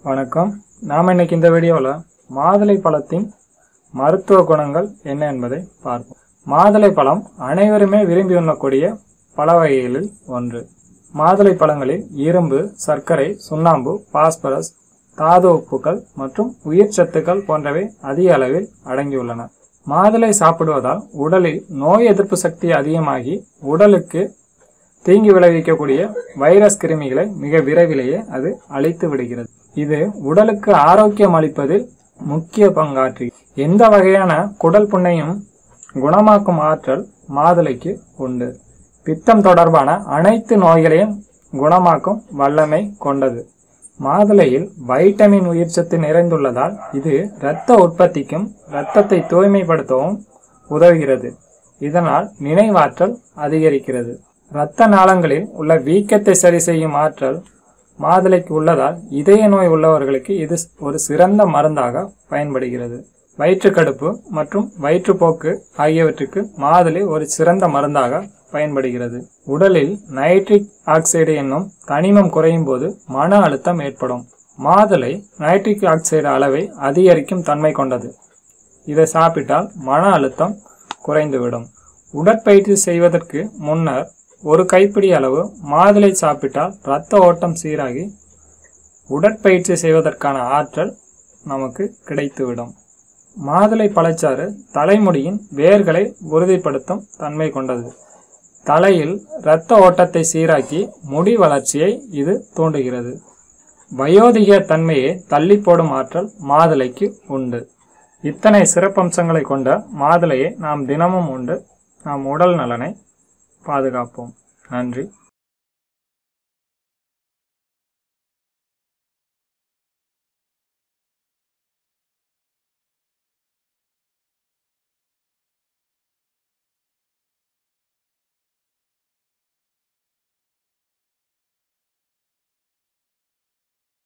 வணக்கம் நாம் இன்னைக்கு இந்த வீடியோவில் மாதுளை பழத்தின் மருத்துவ குணங்கள் என்ன என்பதை பார்ப்போம் மாதுளை பழம் அனைவருமே விரும்பி உண்ணக்கூடிய பழ வகைகளில் ஒன்று மாதுளை பழங்களில் இரும்பு சர்க்கரை சுண்ணாம்பு பாஸ்பரஸ் தாது உப்புக்கள் மற்றும் உயிர் சத்துக்கள் போன்றவை அதிக அளவில் அடங்கியுள்ளன மாதுளை சாப்பிடுவதால் உடலில் நோய் எதிர்ப்பு சக்தி அதிகமாகி உடலுக்கு தீங்கு விளைவிக்கக்கூடிய வைரஸ் கிருமிகளை மிக விரைவிலேயே அது அழித்து விடுகிறது இது உடலுக்கு ஆரோக்கியம் அளிப்பதில் முக்கிய பங்காற்றி எந்த வகையான குடல் புண்ணையும் குணமாக்கும் ஆற்றல் மாதுளைக்கு உண்டு பித்தம் தொடர்பான அனைத்து நோய்களையும் குணமாக்கும் வல்லமை கொண்டது மாதுளையில் வைட்டமின் உயிர்ச்சத்து நிறைந்துள்ளதால் இது இரத்த உற்பத்திக்கும் இரத்தத்தை தூய்மைப்படுத்தவும் உதவுகிறது இதனால் நினைவாற்றல் அதிகரிக்கிறது இரத்த நாளங்களில் உள்ள வீக்கத்தை சரி செய்யும் ஆற்றல் மாதுளைக்கு உள்ளதால் இதய நோய் உள்ளவர்களுக்கு இது ஒரு சிறந்த மருந்தாக பயன்படுகிறது வயிற்றுக்கடுப்பு மற்றும் வயிற்றுப்போக்கு ஆகியவற்றுக்கு மாதுளை ஒரு சிறந்த மருந்தாக பயன்படுகிறது உடலில் நைட்ரிக் ஆக்சைடு என்னும் தனிமம் குறையும் போது மன அழுத்தம் ஏற்படும் மாதுளை நைட்ரிக் ஆக்சைடு அளவை அதிகரிக்கும் தன்மை கொண்டது இதை சாப்பிட்டால் மன அழுத்தம் குறைந்துவிடும் உடற்பயிற்சி செய்வதற்கு முன்னர் ஒரு கைப்பிடி அளவு மாதுளை சாப்பிட்டால் இரத்த ஓட்டம் சீராகி உடற்பயிற்சி செய்வதற்கான ஆற்றல் நமக்கு கிடைத்துவிடும் மாதுளை பழச்சாறு தலைமுடியின் வேர்களை உறுதிப்படுத்தும் தன்மை கொண்டது தலையில் இரத்த ஓட்டத்தை சீராக்கி முடி வளர்ச்சியை இது தூண்டுகிறது வயோதிக தன்மையை தள்ளி போடும் ஆற்றல் மாதுளைக்கு உண்டு இத்தனை சிறப்பம்சங்களை கொண்ட மாதுளையை நாம் தினமும் உண்டு நாம் உடல் நலனை பாதுகாப்போம் நன்றி